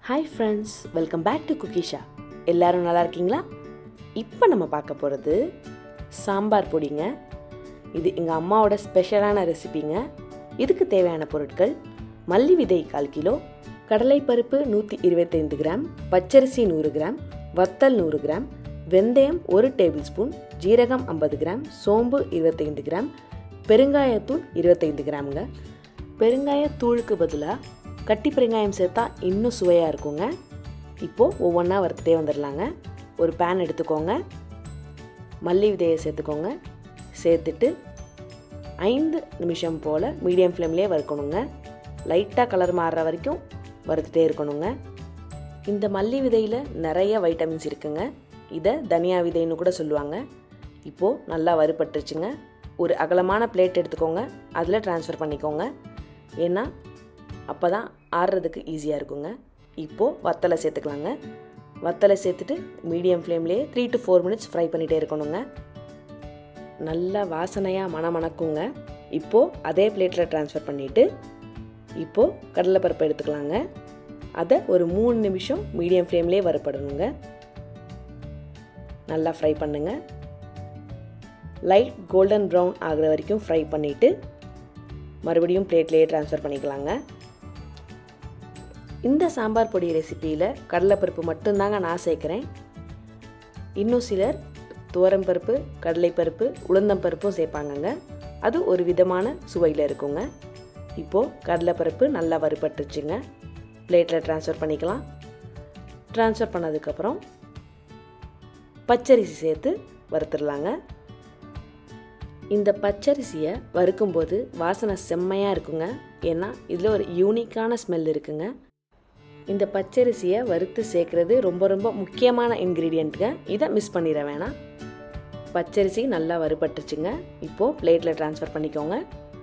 hi friends welcome back to குக்கிஷா எல்லாரும் நல்லா இருக்கீங்களா இப்போ நம்ம பார்க்க போகிறது சாம்பார் பொடிங்க இது எங்கள் அம்மாவோட ஸ்பெஷலான ரெசிபிங்க இதுக்கு தேவையான பொருட்கள் மல்லி விதை கால் கிலோ கடலைப்பருப்பு நூற்றி இருபத்தைந்து கிராம் பச்சரிசி நூறு கிராம் வத்தல் நூறு கிராம் வெந்தயம் ஒரு டேபிள் ஸ்பூன் ஜீரகம் ஐம்பது கிராம் சோம்பு இருபத்தைந்து கிராம் பெருங்காயத்தூள் இருபத்தைந்து கிராமுங்க பெருங்காயத்தூளுக்கு பதிலாக கட்டி பெருங்காயம் சேர்த்தா இன்னும் சுவையாக இருக்குங்க இப்போது ஒவ்வொன்றா வறுத்துட்டே வந்துடலாங்க ஒரு பேன் எடுத்துக்கோங்க மல்லி விதையை சேர்த்துக்கோங்க சேர்த்துட்டு ஐந்து நிமிஷம் போல் மீடியம் ஃப்ளேம்லேயே வறுக்கணுங்க லைட்டாக கலர் மாறுற வரைக்கும் வறுத்துட்டே இருக்கணுங்க இந்த மல்லி விதையில் நிறைய வைட்டமின்ஸ் இருக்குங்க இதை தனியா விதைன்னு கூட சொல்லுவாங்க இப்போது நல்லா வறுபட்டுருச்சுங்க ஒரு அகலமான பிளேட் எடுத்துக்கோங்க அதில் ட்ரான்ஸ்ஃபர் பண்ணிக்கோங்க ஏன்னா அப்போ தான் ஆறுறதுக்கு ஈஸியாக இருக்குங்க இப்போது வத்தலை சேர்த்துக்கலாங்க வத்தலை சேர்த்துட்டு மீடியம் ஃப்ளேம்லேயே three to four minutes fry பண்ணிகிட்டே இருக்கணுங்க நல்லா வாசனையாக மணமணக்குங்க இப்போது அதே பிளேட்டில் ட்ரான்ஸ்ஃபர் பண்ணிவிட்டு இப்போது கடலைப்பருப்பு எடுத்துக்கலாங்க அதை ஒரு மூணு நிமிஷம் மீடியம் ஃப்ளேம்லேயே வறுப்படணுங்க நல்லா ஃப்ரை பண்ணுங்க லைட் கோல்டன் ப்ரௌன் ஆகிற வரைக்கும் ஃப்ரை பண்ணிவிட்டு மறுபடியும் பிளேட்லேயே ட்ரான்ஸ்ஃபர் பண்ணிக்கலாங்க இந்த சாம்பார் பொடி ரெசிப்பியில் கடலைப்பருப்பு மட்டும்தாங்க நான் சேர்க்குறேன் இன்னும் சிலர் துவரம்பருப்பு கடலைப்பருப்பு உளுந்தம்பருப்பும் சேர்ப்பாங்கங்க அது ஒரு விதமான சுவையில் இருக்குங்க இப்போது கடலைப்பருப்பு நல்லா வறுபட்டுருச்சுங்க பிளேட்டில் ட்ரான்ஸ்ஃபர் பண்ணிக்கலாம் ட்ரான்ஸ்ஃபர் பண்ணதுக்கப்புறம் பச்சரிசி சேர்த்து வறுத்துடலாங்க இந்த பச்சரிசியை வறுக்கும்போது வாசனை செம்மையாக இருக்குங்க ஏன்னா இதில் ஒரு யூனிக்கான ஸ்மெல் இருக்குங்க இந்த பச்சரிசியை வறுத்து சேர்க்குறது ரொம்ப ரொம்ப முக்கியமான இன்க்ரீடியண்ட்டுங்க இதை மிஸ் பண்ணிட வேணாம் பச்சரிசி நல்லா வறுபட்டுச்சுங்க இப்போது பிளேட்டில் ட்ரான்ஸ்ஃபர் பண்ணிக்கோங்க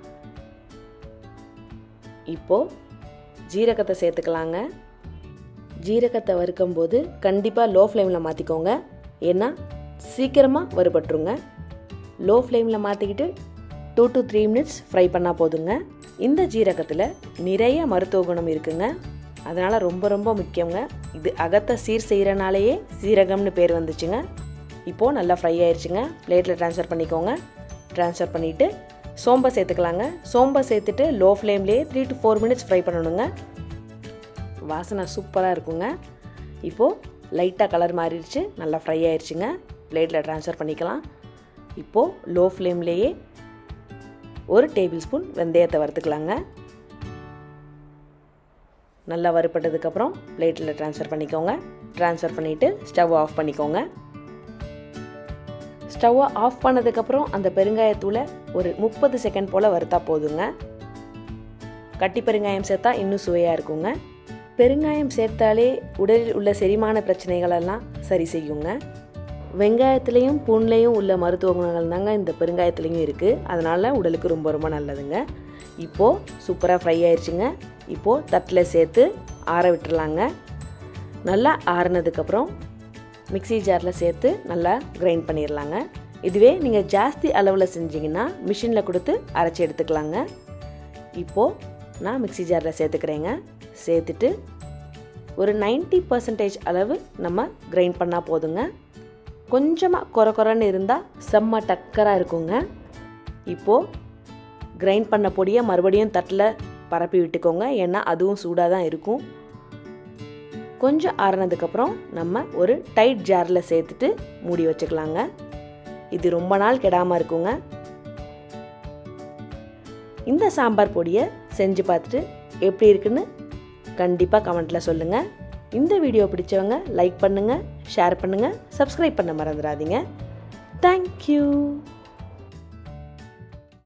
இப்போது ஜீரகத்தை சேர்த்துக்கலாங்க ஜீரகத்தை வறுக்கும்போது கண்டிப்பாக லோ ஃப்ளேமில் மாற்றிக்கோங்க ஏன்னா சீக்கிரமாக வறுபட்டுருங்க லோ ஃப்ளேமில் மாற்றிக்கிட்டு two to three minutes fry பண்ணால் போதுங்க இந்த ஜீரகத்தில் நிறைய மருத்துவ குணம் இருக்குங்க அதனால் ரொம்ப ரொம்ப முக்கியங்க இது அகத்தை சீர் செய்கிறனாலேயே சீரகம்னு பேர் வந்துச்சுங்க இப்போது நல்லா ஃப்ரை ஆயிடுச்சுங்க பிளேட்டில் ட்ரான்ஸ்ஃபர் பண்ணிக்கோங்க ட்ரான்ஸ்ஃபர் பண்ணிவிட்டு சோம்பை சேர்த்துக்கலாங்க சோம்பை சேர்த்துட்டு லோ ஃப்ளேம்லேயே three to four minutes fry பண்ணணுங்க வாசனை சூப்பராக இருக்குங்க இப்போது லைட்டாக கலர் மாறிடுச்சு நல்லா ஃப்ரை ஆயிடுச்சுங்க பிளேட்டில் ட்ரான்ஸ்ஃபர் பண்ணிக்கலாம் இப்போது லோ ஃப்ளேம்லேயே ஒரு டேபிள் ஸ்பூன் வெந்தயத்தை வறுத்துக்கலாங்க நல்லா வறுப்பட்டதுக்கப்புறம் பிளேட்டில் ட்ரான்ஸ்ஃபர் பண்ணிக்கோங்க ட்ரான்ஸ்ஃபர் பண்ணிவிட்டு ஸ்டவ் ஆஃப் பண்ணிக்கோங்க ஸ்டவ்வை ஆஃப் பண்ணதுக்கப்புறம் அந்த பெருங்காயத்தூளை ஒரு முப்பது செகண்ட் போல் வறுத்தா போதுங்க கட்டி பெருங்காயம் சேர்த்தா இன்னும் சுவையாக இருக்குங்க பெருங்காயம் சேர்த்தாலே உடலில் உள்ள செரிமான பிரச்சனைகளெல்லாம் சரி செய்யுங்க வெங்காயத்துலேயும் பூண்லேயும் உள்ள மருத்துவ குணங்கள் தாங்க இந்த பெருங்காயத்துலேயும் இருக்குது அதனால் உடலுக்கு ரொம்ப ரொம்ப நல்லதுங்க இப்போது சூப்பராக ஃப்ரை ஆயிடுச்சுங்க இப்போது தட்டில் சேர்த்து ஆற விட்டுறலாங்க நல்லா ஆறுனதுக்கப்புறம் மிக்சி ஜாரில் சேர்த்து நல்லா கிரைண்ட் பண்ணிடலாங்க இதுவே நீங்கள் ஜாஸ்தி அளவில் செஞ்சிங்கன்னா மிஷினில் கொடுத்து அரைச்சி எடுத்துக்கலாங்க இப்போது நான் மிக்சி ஜாரில் சேர்த்துக்கிறேங்க சேர்த்துட்டு ஒரு நைன்ட்டி பர்சன்டேஜ் அளவு நம்ம கிரைண்ட் பண்ணால் போதுங்க கொஞ்சமாக குறை குறைன்னு இருந்தால் செம்ம டக்கராக இருக்குங்க இப்போது கிரைண்ட் பண்ண பொடியை மறுபடியும் தட்டில் பரப்பி விட்டுக்கோங்க ஏன்னா அதுவும் சூடாக தான் இருக்கும் கொஞ்சம் ஆறுனதுக்கப்புறம் நம்ம ஒரு டைட் ஜாரில் சேர்த்துட்டு மூடி வச்சுக்கலாங்க இது ரொம்ப நாள் கெடாமல் இருக்குங்க இந்த சாம்பார் பொடியை செஞ்சு பார்த்துட்டு எப்படி இருக்குன்னு கண்டிப்பாக கமெண்ட்டில் சொல்லுங்கள் இந்த வீடியோ பிடிச்சவங்க லைக் பண்ணுங்கள் ஷேர் பண்ணுங்கள் சப்ஸ்கிரைப் பண்ண மறந்துடாதீங்க தேங்க்யூ